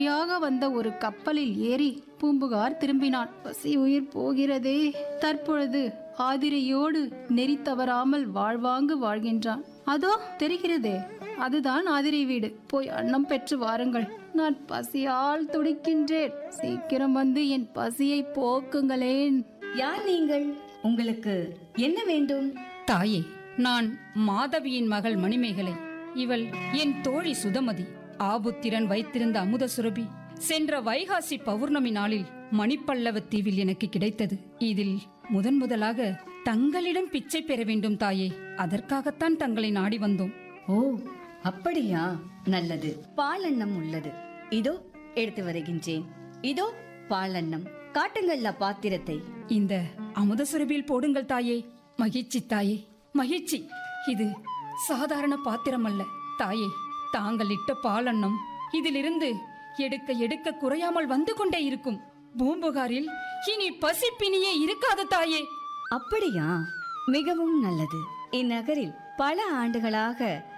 யாக வந்த ஒரு கப்பலில் ஏறி பூம்புகார் திரும்பினான் பசி உயிர் போகிறதே தற்பொழுது ஆதிரையோடு நெறி தவறாமல் வாழ்வாங்கு வாழ்கின்றான் அதோ தெரிகிறதே அதுதான் ஆதிரை வீடு போய் அன்னம் பெற்று வாருங்கள் நான் பசியால் துடிக்கின்றேன் சீக்கிரம் வந்து என் பசியை போக்குங்களேன் யார் நீங்கள் உங்களுக்கு என்ன வேண்டும் தாயே நான் மாதவியின் மகள் மணிமேகலை இவள் என் தோழி சுதமதி ஆபுத்திரன் வைத்திருந்த அமுத சுரபி சென்ற வைகாசி பௌர்ணமி நாளில் மணிப்பல்லவ தீவில் எனக்கு கிடைத்தது இதில் முதன் முதலாக தங்களிடம் பிச்சை பெற வேண்டும் தாயே அதற்காகத்தான் தங்களை நாடி வந்தோம் ஓ அப்படியா நல்லது பாலண்ணம் உள்ளது இதோ எடுத்து வருகின்றேன் இதோ பாலண்ணம் காட்டுங்கள்ல பாத்திரத்தை இந்த அமுத சுரபியில் போடுங்கள் தாயே மகிழ்ச்சி தாயே மகிழ்ச்சி இது சாதாரண பாத்திரம் அல்ல தாயே தாங்கள் இட்ட பாலன்னம் இதிலிருந்து எடுக்க எடுக்க குறையாமல் வந்து கொண்டே இருக்கும் பூம்புகாரில் இனி பசிப்பினியே இருக்காது தாயே அப்படியா மிகவும் நல்லது இந்நகரில் பல ஆண்டுகளாக